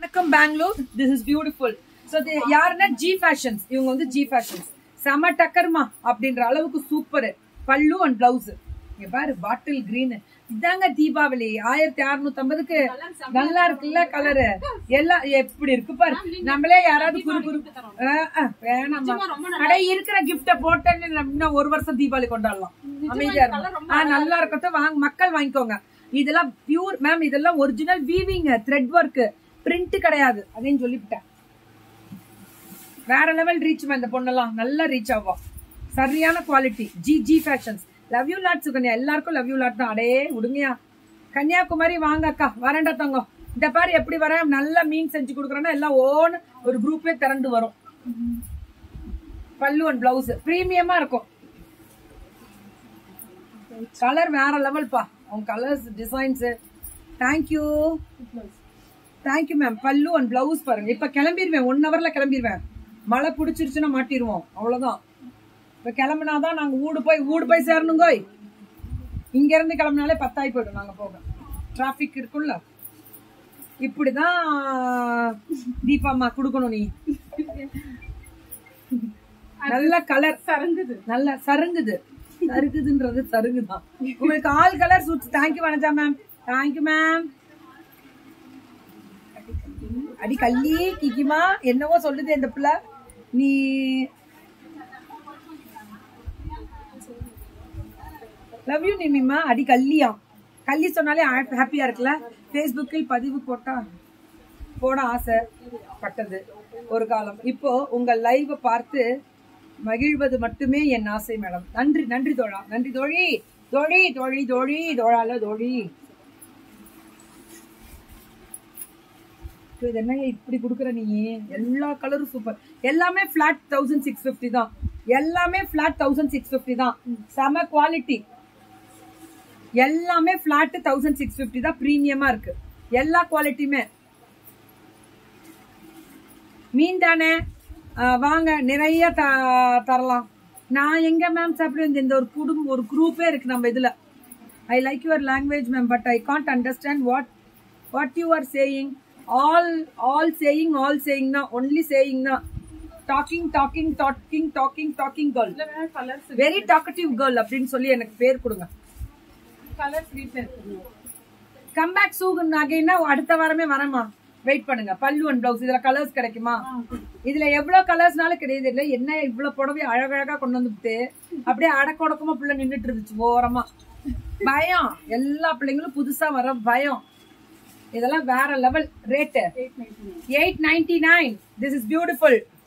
வணக்கம் Bengaluru this is beautiful so யாருன்னா G fashions இவங்க வந்து ஜி ஃபேஷன்ஸ் செம டக்கர்மா அப்படின்ற அளவுக்கு சூப்பர் பல்லு அண்ட் பிளவுஸ் இங்க பாரு பாட்டில் கிரீன் இதாங்க தீபாவளி ஆயிரத்தி அறுநூத்தி ஐம்பதுக்கு நல்லா இருக்குல்ல கலரு எல்லாம் எப்படி இருக்கு பாரு நம்மளே யாராவது குறு குறு ஆ, ஆ, வேணாம்மா கடை இருக்கிற கிஃப்ட போட்டேன்னு நம்ம இன்னும் ஒரு வருஷம் தீபாவளி கொண்டாடலாம் அமைதியா இருக்கும் ஆ, நல்லா இருக்கட்டும் வாங்க மக்கள் வாங்கிக்கோங்க இதெல்லாம் பியூர் மேம் இதெல்லாம் original weaving thread work print கிடையாது அதையும் சொல்லிவிட்டேன் வேற லெவல் ரீச் இந்த பொண்ணெல்லாம் நல்லா ரீச் ஆகும் சரியான quality G G fashions love you lot Sukanya எல்லாருக்கும் லவ் யூ லாட் தான் அடே விடுங்கயா கன்னியாகுமரி வாங்க அக்கா வரேன்டா தங்கம் இந்த பாரு எப்படி வரேன் நல்ல மீன் செஞ்சு கொடுக்குறேன்னா எல்லாம் ஓன் ஒரு குரூப்பே திரண்டு வரும் பல்லு அண்ட் பிளவுஸ் பிரீமியமா இருக்கும் கலர் வேற லெவல்ப்பா உங்க colours designs thank you thank you ma'am பல்லு அண்ட் பிளவுஸ் பாருங்க இப்ப கிளம்பிடுவேன் ஒன் ஹவர்ல கிளம்பிடுவேன் மழை பிடிச்சிருச்சுன்னா மாட்டிடுவோம் அவ்வளவுதான் இப்ப கிளம்புனாதான் நாங்க ஊடு போய் ஊடு போய் சேரணுங்கோய் இங்க இருந்து கிளம்புனாலே பத்தாயி போயிடும் நாங்க போக டிராபிக் இருக்குல்ல இப்படிதான் தீபாம்மா குடுக்கணும் நீ நல்ல கலர் சருங்குது நல்ல சருங்குது சருகுதுன்றது சருகுதான் உங்களுக்கு all colour suits thank you Vanaja ma'am thank you ma'am அடி கள்ளி கிக்கிமா என்னவோ சொல்லுது இந்த பிள்ளை நீ லவ் யூ நிமிமா அடி கல்லியா கள்ளி சொன்னாலே ஹாப்பியா இருக்குல்ல ஃபேஸ்புக்கில் பதிவு போட்டா போட ஆசை பட்டது ஒரு காலம் இப்போ உங்கள் லைவ் பார்த்து மகிழ்வது மட்டுமே என் ஆசை மேடம் நன்றி நன்றி தோழா நன்றி தோழி தோழி தோழி தோழி தோழால தோழி இது என்ன இப்படி குடுக்குற நீ எல்லா கலரும் சூப்பர் எல்லாமே பிளாட் தௌசண்ட் சிக்ஸ் பிப்டி தான் எல்லாமே பிளாட் தௌசண்ட் சிக்ஸ் பிப்டி தான் செம குவாலிட்டி எல்லாமே பிளாட் தௌசண்ட் சிக்ஸ் பிப்டி தான் பிரீமியமா இருக்கு எல்லா குவாலிட்டியுமே மீன் தானே ஆ, வாங்க நிறைய த- தரலாம் நான் எங்க மேம் சாப்பிடுவேன் இந்த ஒரு குடும்பம் ஒரு குரூப்பே இருக்கு நம்ம இதுல I like your language ma'am but I can't understand what what you are saying all all saying all saying தான் ஒன்லி சேயிங் தான் talking talking talking talking talking girl colours very talkative girl அப்படின்னு சொல்லி எனக்கு பேர் கொடுங்க colours வீட்ல இருக்கு come back சூகன் நகைன்னா அடுத்த வாரமே வரேம்மா வெயிட் பண்ணுங்க பல்லு அண்ட் பிளவுஸ் இதுல கலர்ஸ் கிடைக்குமா இதுல எவ்வளவு கலர்ஸ்னாலும் கிடையாது இல்ல என்ன இவ்வளவு புடவை அழகழகா கொண்டு வந்துட்டு அப்படியே அடக்கொடக்கமா புள்ள நின்னுட்டு இருந்துச்சு ஓரமா பயம் எல்லா பிள்ளைங்களும் புதுசா வர பயம் இதெல்லாம் வேற level rate eight ninety nine this is beautiful